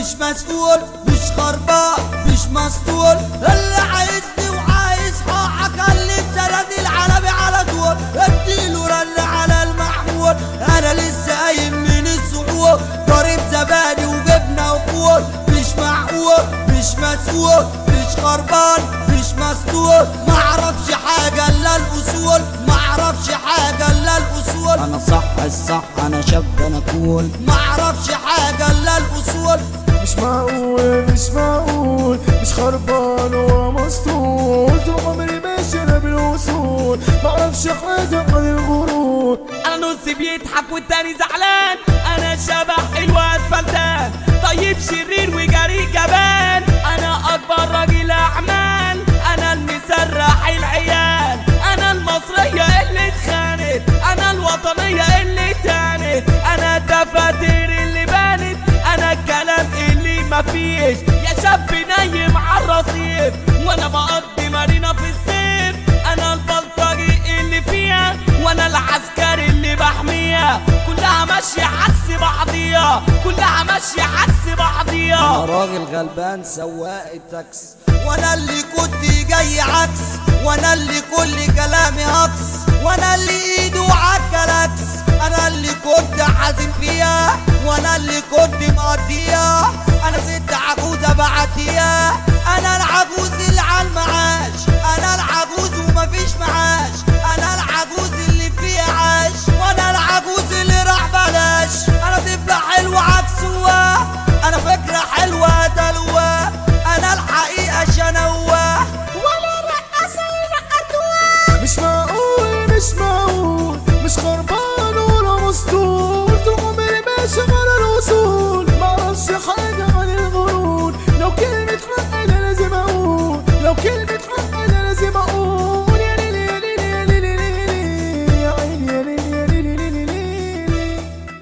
مش مسؤول مش خربان مش مسطول اللي عايزني وعايز حقك اللي بسند العربي على طول اديله رن على المحمول انا لسه قايم من السحور ضارب زبادي وجبنه وفول مش معقول مش مسؤول مش خربان مش مسطول معرفش حاجه الا الاصول معرفش حاجه الا الاصول انا صح الصح انا شاب انا كول معرفش حاجه الا الاصول مش معقول مش معقول مش خربان ومسطول طول عمري ماشي انا بالوصول معرفش حاجة عن الغرور انا نص بيضحك والتاني زعلان انا شبح الواد فلتان طيب شرير وجري جبان انا اكبر راجل اعمال انا المسرح العيال انا المصرية اللي اتخانت انا الوطنية اللي تانت انا الدفاتر اللي بانت انا الكلام اللي مفيش يا شاب نايم على الرصيف وانا بقضي مارينا في الصيف انا البلطجي اللي فيها وانا العسكري اللي بحميها كلها ماشية عكس بعضيها كلها ماشية عكس انا بعضيها راجل غلبان سواق التاكس وانا اللي كنت جاي عكس وانا اللي كل كلامي هكس وانا اللي ايده عالكلاكس انا اللي كنت حازم فيها وانا اللي كنت مقضيها انا ست عجوزه بعديها انا العجوز اللي على المعاش انا العجوز ومفيش معاش انا العجوز اللي فيها عاش وانا العجوز اللي راح بلاش انا طفله حلوه عكسوه انا فكره حلوه دلوه انا الحقيقه شنوه ولا رقصه ينقطوه مش معقول مش معقول مش خربان ولا مسطول طول عمري ماشي على الوصول معرفش حاجة عن الغرور لو كلمة حق انا لازم اقول لو كلمة حق انا لازم اقول يا ليلي يا ليلي يا ليلي يا ليلي يا عيني يا ليلي يا ليلي ليلي ليلي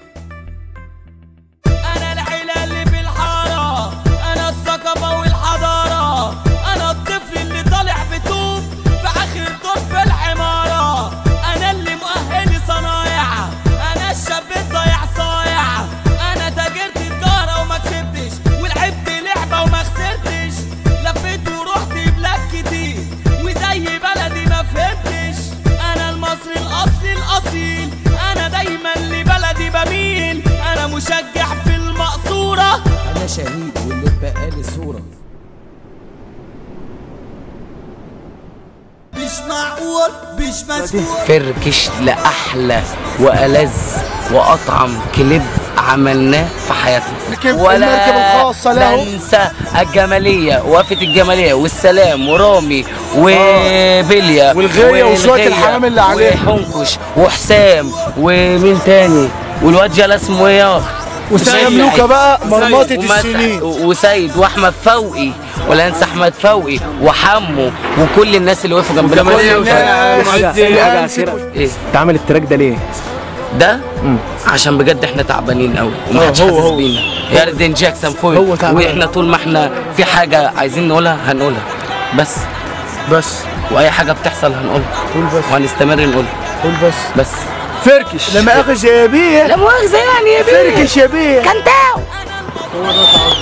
انا العيلة اللي في الحارة انا الثقافة والحضارة انا الطفل اللي طالع بتوب في اخر دور في العمارة انا اللي مؤهل صنايع انا الشاب الضايع صايع انا تاجرت تجارة وما كسبتش ولعبت لعبة وما خسرتش لفيت ورحت بلاد كتير وزي بلدي ما فهمتش انا المصري الاصلي الاصيل انا دايما لبلدي بميل انا مشجع في المقصورة انا شهيد واللي بقالي صوره مش معقول مش مسؤول فركش لأحلى وألذ وأطعم كليب عملناه في حياتنا المركب- المركب الخاصة له. ننسى الجمالية وقفة الجمالية والسلام ورامي وبليا والغية وشوية والغية الحمام اللي عليه. وحنكش وحسام ومين تاني والواد جلال اسمه ايه وسام لوكا بقى مرمطة ومس- السنين وسيد واحمد فوقي ولا انسى احمد فوقي وحمو وكل الناس اللي وقفوا جنبنا كل الناس- ايه انت عامل التراك ده ليه؟ ده عشان بجد احنا تعبانين قوي اه، ومحدش هو- حاسس هو. بينا يا ريدين جاكسون فوق هو تعبان. واحنا طول ما احنا في حاجه عايزين نقولها هنقولها بس بس واي حاجه بتحصل هنقولها قول بس وهنستمر نقولها قول بس بس فركش لما اخذ يا بيه لا مؤاخذه يعني يا بيه فركش يا بيه كنتاو